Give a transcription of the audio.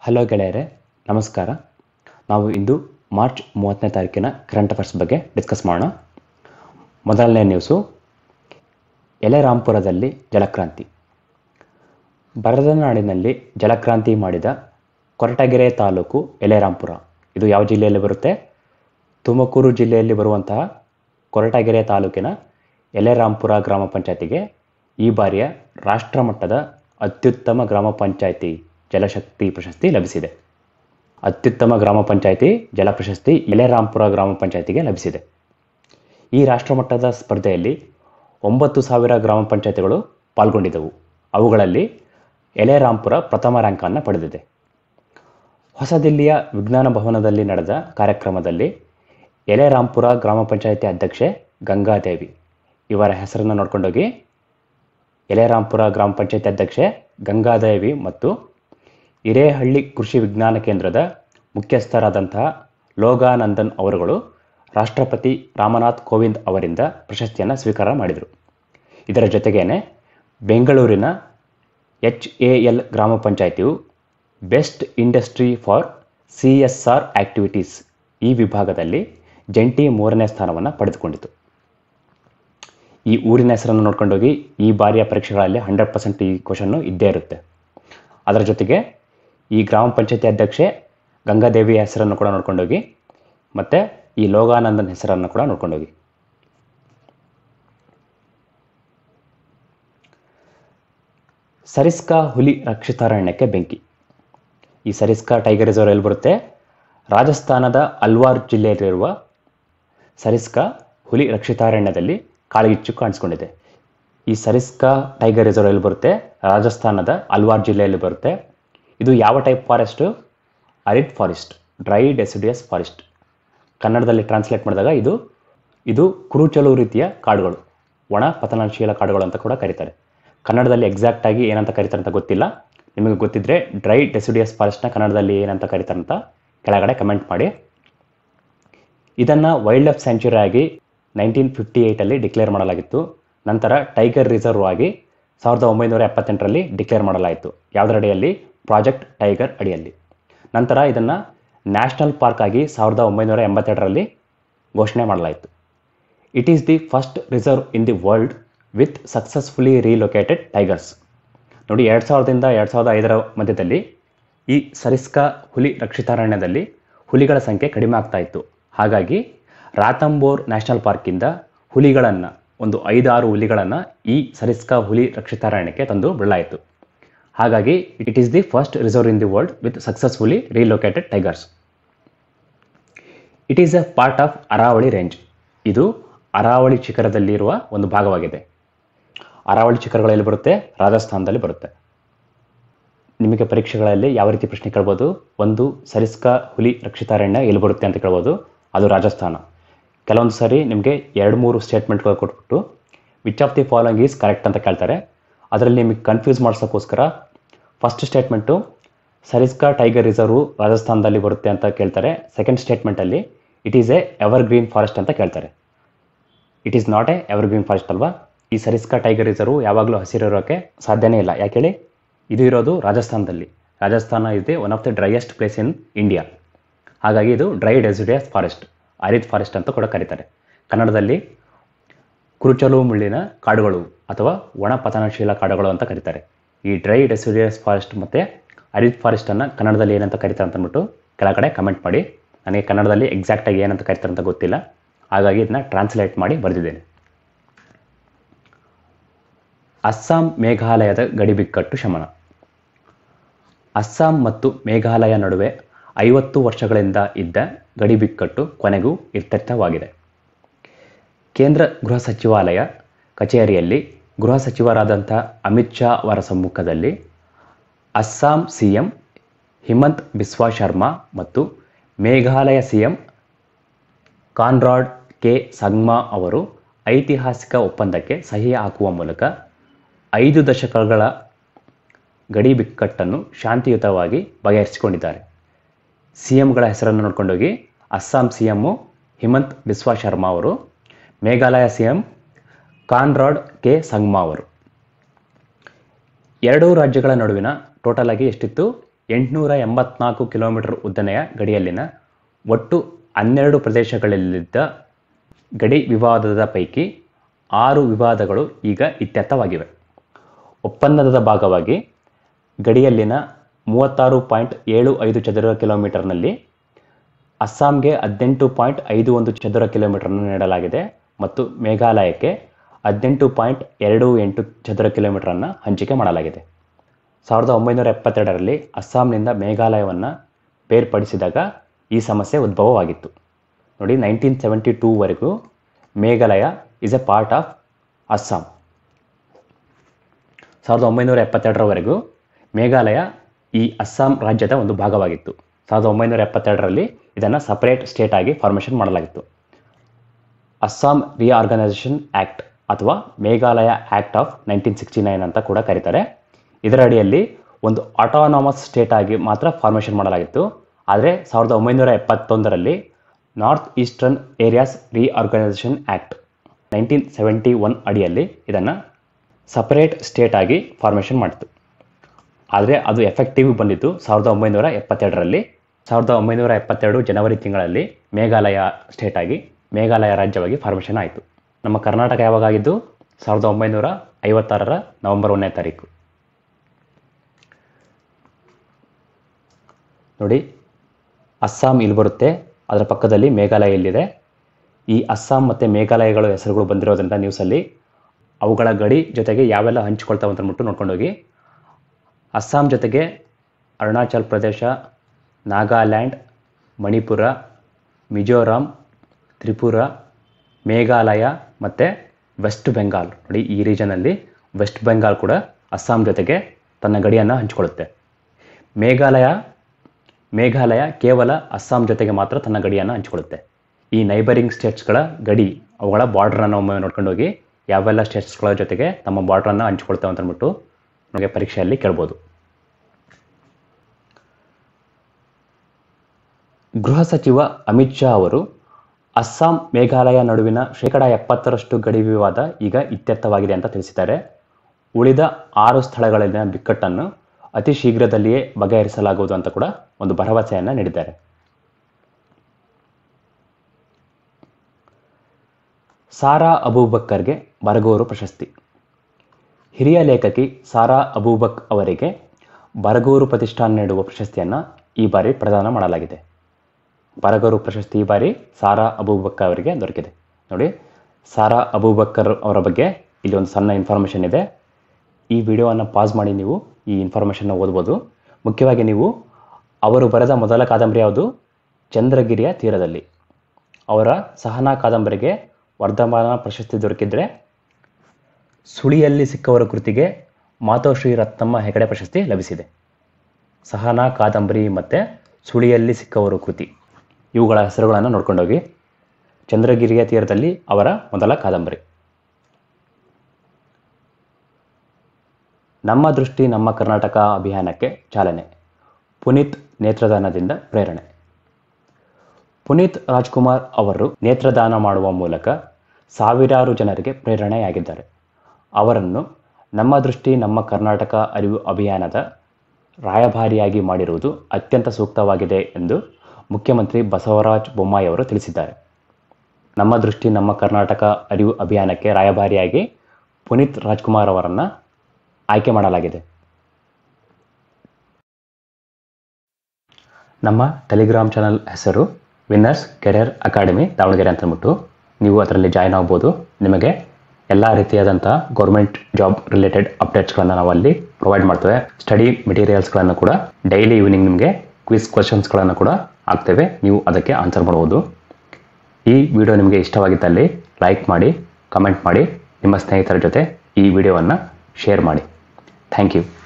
hello ಗೆಳೆಯರೆ ನಮಸ್ಕಾರ ನಾವು ಇಂದು ಮಾರ್ಚ್ ಮೂವತ್ತನೇ ತಾರೀಕಿನ ಕರೆಂಟ್ ಅಫೇರ್ಸ್ ಬಗ್ಗೆ ಡಿಸ್ಕಸ್ ಮಾಡೋಣ ಮೊದಲನೇ ನ್ಯೂಸು ಎಲೆರಾಂಪುರದಲ್ಲಿ ಜಲಕ್ರಾಂತಿ ಬರದ ನಾಡಿನಲ್ಲಿ ಜಲಕ್ರಾಂತಿ ಮಾಡಿದ ಕೊರಟಗೆರೆ ತಾಲೂಕು ಎಲೆರಾಂಪುರ ಇದು ಯಾವ ಜಿಲ್ಲೆಯಲ್ಲಿ ಬರುತ್ತೆ ತುಮಕೂರು ಜಿಲ್ಲೆಯಲ್ಲಿ ಬರುವಂತಹ ಕೊರಟಗೆರೆ ತಾಲೂಕಿನ ಎಲೆರಾಂಪುರ ಗ್ರಾಮ ಪಂಚಾಯತಿಗೆ ಈ ಬಾರಿಯ ರಾಷ್ಟ್ರಮಟ್ಟದ ಅತ್ಯುತ್ತಮ ಗ್ರಾಮ ಪಂಚಾಯತಿ ಜಲಶಕ್ತಿ ಪ್ರಶಸ್ತಿ ಲಭಿಸಿದೆ ಅತ್ಯುತ್ತಮ ಗ್ರಾಮ ಪಂಚಾಯತಿ ಜಲ ಪ್ರಶಸ್ತಿ ಎಲೆರಾಂಪುರ ಗ್ರಾಮ ಪಂಚಾಯತಿಗೆ ಲಭಿಸಿದೆ ಈ ರಾಷ್ಟ್ರಮಟ್ಟದ ಸ್ಪರ್ಧೆಯಲ್ಲಿ ಒಂಬತ್ತು ಸಾವಿರ ಗ್ರಾಮ ಪಂಚಾಯತಿಗಳು ಪಾಲ್ಗೊಂಡಿದ್ದವು ಅವುಗಳಲ್ಲಿ ಎಲೆರಾಂಪುರ ಪ್ರಥಮ ರ್ಯಾಂಕನ್ನು ಪಡೆದಿದೆ ಹೊಸದಿಲ್ಲಿಯ ವಿಜ್ಞಾನ ಭವನದಲ್ಲಿ ನಡೆದ ಕಾರ್ಯಕ್ರಮದಲ್ಲಿ ಎಲೆರಾಂಪುರ ಗ್ರಾಮ ಪಂಚಾಯತಿ ಅಧ್ಯಕ್ಷೆ ಗಂಗಾದೇವಿ ಇವರ ಹೆಸರನ್ನು ನೋಡ್ಕೊಂಡೋಗಿ ಎಲೆರಾಂಪುರ ಗ್ರಾಮ ಪಂಚಾಯತಿ ಅಧ್ಯಕ್ಷೆ ಗಂಗಾದೇವಿ ಮತ್ತು ಹಿರೇಹಳ್ಳಿ ಕೃಷಿ ವಿಜ್ಞಾನ ಕೇಂದ್ರದ ಮುಖ್ಯಸ್ಥರಾದಂತಹ ಲೋಗಾನಂದನ್ ಅವರುಗಳು ರಾಷ್ಟ್ರಪತಿ ರಾಮನಾಥ್ ಕೋವಿಂದ್ ಅವರಿಂದ ಪ್ರಶಸ್ತಿಯನ್ನು ಸ್ವೀಕಾರ ಮಾಡಿದರು ಇದರ ಜೊತೆಗೇನೆ ಬೆಂಗಳೂರಿನ ಎಚ್ ಎ ಎಲ್ ಗ್ರಾಮ ಪಂಚಾಯಿತಿಯು best industry for C S R activities ಈ ವಿಭಾಗದಲ್ಲಿ ಜಂಟಿ ಮೂರನೇ ಸ್ಥಾನವನ್ನು ಪಡೆದುಕೊಂಡಿತು ಈ ಊರಿನ ಹೆಸರನ್ನು ನೋಡ್ಕೊಂಡೋಗಿ ಈ ಬಾರಿಯ ಪರೀಕ್ಷೆಗಳಲ್ಲಿ ಹಂಡ್ರೆಡ್ ಪರ್ಸೆಂಟ್ ಈ ಕ್ವಶನ್ನು ಇದ್ದೇ ಇರುತ್ತೆ ಅದರ ಜೊತೆಗೆ ಈ ಗ್ರಾಮ ಪಂಚಾಯತಿ ಅಧ್ಯಕ್ಷೆ ಗಂಗಾದೇವಿಯ ಹೆಸರನ್ನು ಕೂಡ ನೋಡ್ಕೊಂಡೋಗಿ ಮತ್ತು ಈ ಲೋಗಾನಂದನ್ ಹೆಸರನ್ನು ಕೂಡ ನೋಡ್ಕೊಂಡೋಗಿ ಸರಿಸ್ಕಾ ಹುಲಿ ರಕ್ಷಿತಾರಣ್ಯಕ್ಕೆ ಬೆಂಕಿ ಈ ಸರಿಸ್ಕಾ ಟೈಗರ್ ರಿಸರ್ವ್ ಎಲ್ಲಿ ಬರುತ್ತೆ ರಾಜಸ್ಥಾನದ ಅಲ್ವಾರ್ ಜಿಲ್ಲೆಯಲ್ಲಿರುವ ಸರಿಸ್ಕಾ ಹುಲಿ ರಕ್ಷಿತಾರಣ್ಯದಲ್ಲಿ ಕಾಳಗಿಚ್ಚು ಕಾಣಿಸ್ಕೊಂಡಿದೆ ಈ ಸರಿಸ್ಕಾ ಟೈಗರ್ ರಿಸರ್ವ್ ಎಲ್ಲಿ ಬರುತ್ತೆ ರಾಜಸ್ಥಾನದ ಅಲ್ವಾರ್ ಜಿಲ್ಲೆಯಲ್ಲಿ ಬರುತ್ತೆ ಇದು ಯಾವ type forest arid forest dry deciduous forest ಕನ್ನಡದಲ್ಲಿ ಟ್ರಾನ್ಸ್ಲೇಟ್ ಮಾಡಿದಾಗ ಇದು ಇದು ಕುರುಚಲು ರೀತಿಯ ಕಾಡುಗಳು ಒಣ ಪತನಶೀಲ ಕಾಡುಗಳು ಅಂತ ಕೂಡ ಕರೀತಾರೆ ಕನ್ನಡದಲ್ಲಿ ಎಕ್ಸಾಕ್ಟ್ ಆಗಿ ಏನಂತ ಕರೀತಾರೆ ಅಂತ ಗೊತ್ತಿಲ್ಲ ನಿಮಗೆ ಗೊತ್ತಿದ್ರೆ ಡ್ರೈ ಡೆಸಿಡಿಯಸ್ ಫಾರೆಸ್ಟ್ನ ಕನ್ನಡದಲ್ಲಿ ಏನಂತ ಕರೀತಾರೆ ಅಂತ ಕೆಳಗಡೆ ಕಮೆಂಟ್ ಮಾಡಿ ಇದನ್ನು ವೈಲ್ಡ್ ಲೈಫ್ ಸ್ಯಾಂಚುರಿ ಆಗಿ ನೈನ್ಟೀನ್ ಫಿಫ್ಟಿ ಏಯ್ಟಲ್ಲಿ ಡಿಕ್ಲೇರ್ ಮಾಡಲಾಗಿತ್ತು ನಂತರ ಟೈಗರ್ ರಿಸರ್ವ್ ಆಗಿ ಸಾವಿರದ ಒಂಬೈನೂರ ಎಪ್ಪತ್ತೆಂಟರಲ್ಲಿ ಡಿಕ್ಲೇರ್ ಮಾಡಲಾಯಿತು ಯಾವುದರ ಅಡಿಯಲ್ಲಿ ಪ್ರಾಜೆಕ್ಟ್ ಟೈಗರ್ ಅಡಿಯಲ್ಲಿ ನಂತರ ಇದನ್ನು ನ್ಯಾಷನಲ್ ಪಾರ್ಕ್ ಆಗಿ ಸಾವಿರದ ಒಂಬೈನೂರ ಎಂಬತ್ತೆರಡರಲ್ಲಿ ಘೋಷಣೆ ಮಾಡಲಾಯಿತು it is the first reserve in the world with successfully relocated tigers ನೋಡಿ ಎರಡು ಸಾವಿರದಿಂದ ಎರಡು ಸಾವಿರದ ಐದರ ಮಧ್ಯದಲ್ಲಿ ಈ ಸರಿಸ್ಕಾ ಹುಲಿ ರಕ್ಷಿತಾರಣ್ಯದಲ್ಲಿ ಹುಲಿಗಳ ಸಂಖ್ಯೆ ಕಡಿಮೆ ಆಗ್ತಾ ಇತ್ತು ಹಾಗಾಗಿ ರಾತಂಬೋರ್ ನ್ಯಾಷನಲ್ ಪಾರ್ಕಿಂದ ಹುಲಿಗಳನ್ನು ಒಂದು ಐದಾರು ಹುಲಿಗಳನ್ನು ಈ ಸರಿಸ್ಕಾ ಹುಲಿ ರಕ್ಷಿತಾರಣ್ಯಕ್ಕೆ ತಂದು ಬಿಡಲಾಯಿತು ಹಾಗಾಗಿ it is the first reserve in the world with successfully relocated tigers it is a part of Aravalli range ಇದು ಅರಾವಳಿ ಶಿಖರದಲ್ಲಿರುವ ಒಂದು ಭಾಗವಾಗಿದೆ ಅರಾವಳಿ ಶಿಖರಗಳು ಎಲ್ಲಿ ಬರುತ್ತೆ ರಾಜಸ್ಥಾನದಲ್ಲಿ ಬರುತ್ತೆ ನಿಮಗೆ ಪರೀಕ್ಷೆಗಳಲ್ಲಿ ಯಾವ ರೀತಿ ಪ್ರಶ್ನೆ ಕೇಳ್ಬೋದು ಒಂದು ಸರಿಸ್ಕಾ ಹುಲಿ ರಕ್ಷಿತಾರಣ್ಯ ಎಲ್ಲಿ ಬರುತ್ತೆ ಅಂತ ಕೇಳ್ಬೋದು ಅದು ರಾಜಸ್ಥಾನ ಕೆಲವೊಂದು ಸರಿ ನಿಮಗೆ ಎರಡು ಮೂರು ಸ್ಟೇಟ್ಮೆಂಟ್ಗಳು ಕೊಟ್ಬಿಟ್ಟು which of the following is correct ಅಂತ ಕೇಳ್ತಾರೆ ಅದರಲ್ಲಿ ನಿಮಗೆ ಕನ್ಫ್ಯೂಸ್ ಮಾಡಿಸೋಕ್ಕೋಸ್ಕರ first statement Sariska tiger reserve ರಾಜಸ್ಥಾನದಲ್ಲಿ ಬರುತ್ತೆ ಅಂತ ಕೇಳ್ತಾರೆ ಸೆಕೆಂಡ್ ಸ್ಟೇಟ್ಮೆಂಟಲ್ಲಿ it is a evergreen forest ಅಂತ ಕೇಳ್ತಾರೆ it is not a evergreen forest ಅಲ್ವಾ ಈ ಸರಿಸ್ಕಾ ಟೈಗರ್ ರಿಸರ್ವ್ ಯಾವಾಗಲೂ ಹಸಿರಿರೋಕ್ಕೆ ಸಾಧ್ಯನೇ ಇಲ್ಲ ಯಾಕೇಳಿ ಇದು ಇರೋದು ರಾಜಸ್ಥಾನದಲ್ಲಿ Rajasthan is the one of the driest place in India ಹಾಗಾಗಿ ಇದು dry deciduous forest arid forest ಅಂತ ಕೂಡ ಕರೀತಾರೆ ಕನ್ನಡದಲ್ಲಿ ಕುರುಚಲು ಮುಳ್ಳಿನ ಕಾಡುಗಳು ಅಥವಾ ಒಣ ಪತನಶೀಲ ಕಾಡುಗಳು ಅಂತ ಕರೀತಾರೆ ಈ ಡ್ರೈ ಡೆಸಿಡಿಯಸ್ ಫಾರೆಸ್ಟ್ ಮತ್ತು ಅರಿದ್ ಫಾರೆಸ್ಟನ್ನು ಕನ್ನಡದಲ್ಲಿ ಏನಂತ ಕರೀತಾರೆ ಅಂತ ಅಂದ್ಬಿಟ್ಟು ಕೆಳಗಡೆ ಕಮೆಂಟ್ ಮಾಡಿ ನನಗೆ ಕನ್ನಡದಲ್ಲಿ ಎಕ್ಸಾಕ್ಟಾಗಿ ಏನಂತ ಕರೀತಾರೆ ಅಂತ ಗೊತ್ತಿಲ್ಲ ಹಾಗಾಗಿ ಇದನ್ನ ಟ್ರಾನ್ಸ್ಲೇಟ್ ಮಾಡಿ ಬರೆದಿದ್ದೇನೆ ಅಸ್ಸಾಂ ಮೇಘಾಲಯದ ಗಡಿ ಬಿಕ್ಕಟ್ಟು ಶಮನ ಅಸ್ಸಾಂ ಮತ್ತು ಮೇಘಾಲಯ ನಡುವೆ ಐವತ್ತು ವರ್ಷಗಳಿಂದ ಇದ್ದ ಗಡಿ ಬಿಕ್ಕಟ್ಟು ಕೊನೆಗೂ ಇತ್ಯರ್ಥವಾಗಿದೆ ಕೇಂದ್ರ ಗೃಹ ಸಚಿವಾಲಯ ಕಚೇರಿಯಲ್ಲಿ ಗೃಹ ಸಚಿವರಾದಂಥ ಅಮಿತ್ ಶಾ ಅವರ ಸಮ್ಮುಖದಲ್ಲಿ ಅಸ್ಸಾಂ ಸಿ ಎಂ ಹಿಮಂತ್ ಬಿಸ್ವಾ ಶರ್ಮಾ ಮತ್ತು Meghalaya C M Conrad K Sangma ಅವರು ಐತಿಹಾಸಿಕ ಒಪ್ಪಂದಕ್ಕೆ ಸಹಿ ಹಾಕುವ ಮೂಲಕ ಐದು ದಶಕಗಳ ಗಡಿ ಬಿಕ್ಕಟ್ಟನ್ನು ಶಾಂತಿಯುತವಾಗಿ ಬಗೆಹರಿಸಿಕೊಂಡಿದ್ದಾರೆ ಸಿ ಎಂಗಳ ಹೆಸರನ್ನು ನೋಡ್ಕೊಂಡೋಗಿ ಅಸ್ಸಾಂ ಸಿ ಎಮ್ಮು ಹಿಮಂತ್ ಬಿಸ್ವಾ ಶರ್ಮಾ ಅವರು Meghalaya C M Conrad K Sangma ಅವರು ಎರಡೂ ರಾಜ್ಯಗಳ ನಡುವಿನ ಟೋಟಲ್ ಆಗಿ ಎಷ್ಟಿತ್ತು ಎಂಟುನೂರ ಎಂಬತ್ನಾಲ್ಕು ಕಿಲೋಮೀಟರ್ ಉದ್ದನೆಯ ಗಡಿಯಲ್ಲಿನ ಒಟ್ಟು ಹನ್ನೆರಡು ಪ್ರದೇಶಗಳಲ್ಲಿದ್ದ ಗಡಿ ವಿವಾದದ ಪೈಕಿ ಆರು ವಿವಾದಗಳು ಈಗ ಇತ್ಯರ್ಥವಾಗಿವೆ ಒಪ್ಪಂದದ ಭಾಗವಾಗಿ ಗಡಿಯಲ್ಲಿನ ಮೂವತ್ತಾರು ಪಾಯಿಂಟ್ ಏಳು ಐದು ಚದರ ಕಿಲೋಮೀಟರ್ನಲ್ಲಿ ಅಸ್ಸಾಂಗೆ ಹದಿನೆಂಟು ಪಾಯಿಂಟ್ ಐದು ಒಂದು ಚದರ ಕಿಲೋಮೀಟರನ್ನು ನೀಡಲಾಗಿದೆ ಮತ್ತು ಮೇಘಾಲಯಕ್ಕೆ ಹದಿನೆಂಟು ಪಾಯಿಂಟ್ ಎರಡು ಎಂಟು ಚದರ ಕಿಲೋಮೀಟರನ್ನು ಹಂಚಿಕೆ ಮಾಡಲಾಗಿದೆ ಸಾವಿರದ ಒಂಬೈನೂರ ಎಪ್ಪತ್ತೆರಡರಲ್ಲಿ ಅಸ್ಸಾಂನಿಂದ ಮೇಘಾಲಯವನ್ನು ಬೇರ್ಪಡಿಸಿದಾಗ ಈ ಸಮಸ್ಯೆ ಉದ್ಭವವಾಗಿತ್ತು ನೋಡಿ ನೈನ್ಟೀನ್ ಸೆವೆಂಟಿ ಟೂವರೆಗೂ Meghalaya is a part of Assam ಸಾವಿರದ ಒಂಬೈನೂರ ಎಪ್ಪತ್ತೆರಡರವರೆಗೂ ಮೇಘಾಲಯ ಈ ಅಸ್ಸಾಂ ರಾಜ್ಯದ ಒಂದು ಭಾಗವಾಗಿತ್ತು ಸಾವಿರದ ಒಂಬೈನೂರ ಎಪ್ಪತ್ತೆರಡರಲ್ಲಿ ಇದನ್ನು ಸಪರೇಟ್ ಸ್ಟೇಟ್ ಆಗಿ ಫಾರ್ಮೇಷನ್ ಮಾಡಲಾಗಿತ್ತು ಅಸ್ಸಾಂ ರಿಆರ್ಗನೈಸೇಷನ್ ಆ್ಯಕ್ಟ್ ಅಥವಾ Meghalaya act of nineteen sixty nine ಅಂತ ಕೂಡ ಕರೀತಾರೆ ಇದರ ಅಡಿಯಲ್ಲಿ ಒಂದು ಆಟೋನಾಮಸ್ ಸ್ಟೇಟ್ ಆಗಿ ಮಾತ್ರ ಫಾರ್ಮೇಷನ್ ಮಾಡಲಾಗಿತ್ತು ಆದರೆ ಸಾವಿರದ ಒಂಬೈನೂರ ಎಪ್ಪತ್ತೊಂದರಲ್ಲಿ north eastern areas reorganisation act nineteen seventy one ಅಡಿಯಲ್ಲಿ ಇದನ್ನು ಸಪರೇಟ್ ಸ್ಟೇಟ್ ಆಗಿ ಫಾರ್ಮೇಷನ್ ಮಾಡಿತು ಆದರೆ ಅದು ಎಫೆಕ್ಟಿವ್ ಬಂದಿದ್ದು ಸಾವಿರದ ಒಂಬೈನೂರ ಎಪ್ಪತ್ತೆರಡರಲ್ಲಿ ಸಾವಿರದ ಒಂಬೈನೂರ ಎಪ್ಪತ್ತೆರಡು ಜನವರಿ ತಿಂಗಳಲ್ಲಿ ಮೇಘಾಲಯ ಸ್ಟೇಟ್ ಆಗಿ ಮೇಘಾಲಯ ರಾಜ್ಯವಾಗಿ ಫಾರ್ಮೇಷನ್ ಆಯಿತು ನಮ್ಮ ಕರ್ನಾಟಕ ಯಾವಾಗ ಆಗಿದ್ದು ಸಾವಿರದ ಒಂಬೈನೂರ ಐವತ್ತಾರರ ನವೆಂಬರ್ ಒಂದನೇ ತಾರೀಕು ನೋಡಿ ಅಸ್ಸಾಂ ಇಲ್ಲಿ ಬರುತ್ತೆ ಅದರ ಪಕ್ಕದಲ್ಲಿ ಮೇಘಾಲಯ ಇಲ್ಲಿದೆ ಈ ಅಸ್ಸಾಂ ಮತ್ತು ಮೇಘಾಲಯಗಳ ಹೆಸರುಗಳು ಬಂದಿರೋದ್ರಿಂದ ನ್ಯೂಸಲ್ಲಿ ಅವುಗಳ ಗಡಿ ಜೊತೆಗೆ ಯಾವೆಲ್ಲ ಹಂಚಿಕೊಳ್ತಾವೆ ಅಂತ ಅಂದ್ಬಿಟ್ಟು ನೋಡ್ಕೊಂಡೋಗಿ ಅಸ್ಸಾಂ ಜೊತೆಗೆ ಅರುಣಾಚಲ್ ಪ್ರದೇಶ ನಾಗಾಲ್ಯಾಂಡ್ ಮಣಿಪುರ ಮಿಜೋರಾಂ ತ್ರಿಪುರ ಮೇಘಾಲಯ ಮತ್ತು ವೆಸ್ಟ್ ಬೆಂಗಾಲ್ ನೋಡಿ ಈ ರೀಜನಲ್ಲಿ ವೆಸ್ಟ್ ಬೆಂಗಾಲ್ ಕೂಡ ಅಸ್ಸಾಂ ಜೊತೆಗೆ ತನ್ನ ಗಡಿಯನ್ನು ಹಂಚಿಕೊಳ್ಳುತ್ತೆ ಮೇಘಾಲಯ ಮೇಘಾಲಯ ಕೇವಲ ಅಸ್ಸಾಂ ಜೊತೆಗೆ ಮಾತ್ರ ತನ್ನ ಗಡಿಯನ್ನು ಹಂಚಿಕೊಳ್ಳುತ್ತೆ ಈ ನೈಬರಿಂಗ್ ಸ್ಟೇಟ್ಸ್ಗಳ ಗಡಿ ಅವುಗಳ ಬಾರ್ಡ್ರನ್ನು ಒಮ್ಮೆ ನೋಡ್ಕೊಂಡು ಹೋಗಿ ಯಾವೆಲ್ಲ ಸ್ಟೇಟ್ಸ್ಗಳ ಜೊತೆಗೆ ತಮ್ಮ ಬಾರ್ಡ್ರನ್ನು ಹಂಚಿಕೊಳ್ತೇವೆ ಅಂತ ಅಂದ್ಬಿಟ್ಟು ನಮಗೆ ಪರೀಕ್ಷೆಯಲ್ಲಿ ಕೇಳ್ಬೋದು ಗೃಹ ಸಚಿವ ಅಮಿತ್ ಶಾ ಅವರು ಅಸ್ಸಾಂ ಮೇಘಾಲಯ ನಡುವಿನ ಶೇಕಡ ಎಪ್ಪತ್ತರಷ್ಟು ಗಡಿ ವಿವಾದ ಈಗ ಇತ್ಯರ್ಥವಾಗಿದೆ ಅಂತ ತಿಳಿಸಿದ್ದಾರೆ ಉಳಿದ ಆರು ಸ್ಥಳಗಳಲ್ಲಿನ ಬಿಕ್ಕಟ್ಟನ್ನು ಅತಿ ಶೀಘ್ರದಲ್ಲಿಯೇ ಬಗೆಹರಿಸಲಾಗುವುದು ಅಂತ ಕೂಡ ಒಂದು ಭರವಸೆಯನ್ನು ನೀಡಿದ್ದಾರೆ ಸಾರಾ ಅಬೂಬಕ್ಕರ್ಗೆ ಬರಗೂರು ಪ್ರಶಸ್ತಿ ಹಿರಿಯ ಲೇಖಕಿ ಸಾರಾ ಅಬೂಬಕ್ ಅವರಿಗೆ ಬರಗೂರು ಪ್ರತಿಷ್ಠಾನ ನೀಡುವ ಪ್ರಶಸ್ತಿಯನ್ನು ಈ ಬಾರಿ ಪ್ರದಾನ ಮಾಡಲಾಗಿದೆ ಬರಗೂರು ಪ್ರಶಸ್ತಿ ಈ ಬಾರಿ ಸಾರಾ ಅಬೂಬಕ್ಕರ್ ಅವರಿಗೆ ದೊರಕಿದೆ ನೋಡಿ ಸಾರಾ ಅಬೂಬಕ್ಕರ್ ಅವರ ಬಗ್ಗೆ ಇಲ್ಲಿ ಒಂದು ಸಣ್ಣ ಇನ್ಫಾರ್ಮೇಷನ್ ಇದೆ ಈ ವಿಡಿಯೋವನ್ನು ಪಾಸ್ ಮಾಡಿ ನೀವು ಈ ಇನ್ಫಾರ್ಮೇಷನ್ನ ಓದ್ಬೋದು ಮುಖ್ಯವಾಗಿ ನೀವು ಅವರು ಬರೆದ ಮೊದಲ ಕಾದಂಬರಿ ಯಾವುದು ಚಂದ್ರಗಿರಿಯ ತೀರದಲ್ಲಿ ಅವರ ಸಹನಾ ಕಾದಂಬರಿಗೆ ವರ್ಧಮಾನ ಪ್ರಶಸ್ತಿ ದೊರಕಿದ್ರೆ ಸುಳಿಯಲ್ಲಿ ಸಿಕ್ಕವರ ಕೃತಿಗೆ ಮಾತೋಶ್ರೀ ರತ್ನಮ್ಮ ಹೆಗಡೆ ಪ್ರಶಸ್ತಿ ಲಭಿಸಿದೆ ಸಹನಾ ಕಾದಂಬರಿ ಮತ್ತು ಸುಳಿಯಲ್ಲಿ ಸಿಕ್ಕವರು ಕೃತಿ ಇವುಗಳ ಹೆಸರುಗಳನ್ನು ನೋಡ್ಕೊಂಡೋಗಿ ಚಂದ್ರಗಿರಿಯ ತೀರದಲ್ಲಿ ಅವರ ಮೊದಲ ಕಾದಂಬರಿ ನಮ್ಮ ದೃಷ್ಟಿ ನಮ್ಮ ಕರ್ನಾಟಕ ಅಭಿಯಾನಕ್ಕೆ ಚಾಲನೆ ಪುನೀತ್ ನೇತ್ರದಾನದಿಂದ ಪ್ರೇರಣೆ ಪುನೀತ್ ರಾಜ್ಕುಮಾರ್ ಅವರು ನೇತ್ರದಾನ ಮಾಡುವ ಮೂಲಕ ಸಾವಿರಾರು ಜನರಿಗೆ ಪ್ರೇರಣೆಯಾಗಿದ್ದಾರೆ ಅವರನ್ನು ನಮ್ಮ ದೃಷ್ಟಿ ನಮ್ಮ ಕರ್ನಾಟಕ ಅರಿವು ಅಭಿಯಾನದ ರಾಯಭಾರಿಯಾಗಿ ಮಾಡಿರುವುದು ಅತ್ಯಂತ ಸೂಕ್ತವಾಗಿದೆ ಎಂದು ಮುಖ್ಯಮಂತ್ರಿ ಬಸವರಾಜ ಬೊಮ್ಮಾಯಿ ಅವರು ತಿಳಿಸಿದ್ದಾರೆ ನಮ್ಮ ದೃಷ್ಟಿ ನಮ್ಮ ಕರ್ನಾಟಕ ಅರಿವು ಅಭಿಯಾನಕ್ಕೆ ರಾಯಭಾರಿಯಾಗಿ ಪುನೀತ್ ರಾಜ್ಕುಮಾರ್ ಅವರನ್ನು ಆಯ್ಕೆ ಮಾಡಲಾಗಿದೆ ನಮ್ಮ ಟೆಲಿಗ್ರಾಮ್ ಚಾನಲ್ ಹೆಸರು ವಿನ್ನರ್ಸ್ ಕೆರಿಯರ್ ಅಕಾಡೆಮಿ ದಾವಣಗೆರೆ ಅಂತ ಅಂದ್ಬಿಟ್ಟು ನೀವು ಅದರಲ್ಲಿ ಜಾಯ್ನ್ ಆಗ್ಬೋದು ನಿಮಗೆ ಎಲ್ಲ ರೀತಿಯಾದಂಥ ಗೌರ್ಮೆಂಟ್ ಜಾಬ್ ರಿಲೇಟೆಡ್ ಅಪ್ಡೇಟ್ಸ್ಗಳನ್ನು ನಾವು ಅಲ್ಲಿ ಪ್ರೊವೈಡ್ ಮಾಡ್ತೇವೆ ಸ್ಟಡಿ ಮೆಟೀರಿಯಲ್ಸ್ಗಳನ್ನು ಕೂಡ ಡೈಲಿ ಈವ್ನಿಂಗ್ ನಿಮಗೆ ಕ್ವಿಸ್ ಕ್ವಶನ್ಸ್ಗಳನ್ನು ಕೂಡ ಆಗ್ತೇವೆ ನೀವು ಅದಕ್ಕೆ ಆನ್ಸರ್ ಮಾಡ್ಬೋದು ಈ ವಿಡಿಯೋ ನಿಮಗೆ ಇಷ್ಟವಾಗಿದ್ದಲ್ಲಿ ಲೈಕ್ ಮಾಡಿ ಕಮೆಂಟ್ ಮಾಡಿ ನಿಮ್ಮ ಸ್ನೇಹಿತರ ಜೊತೆ ಈ ವಿಡಿಯೋವನ್ನು ಶೇರ್ ಮಾಡಿ ಥ್ಯಾಂಕ್ ಯು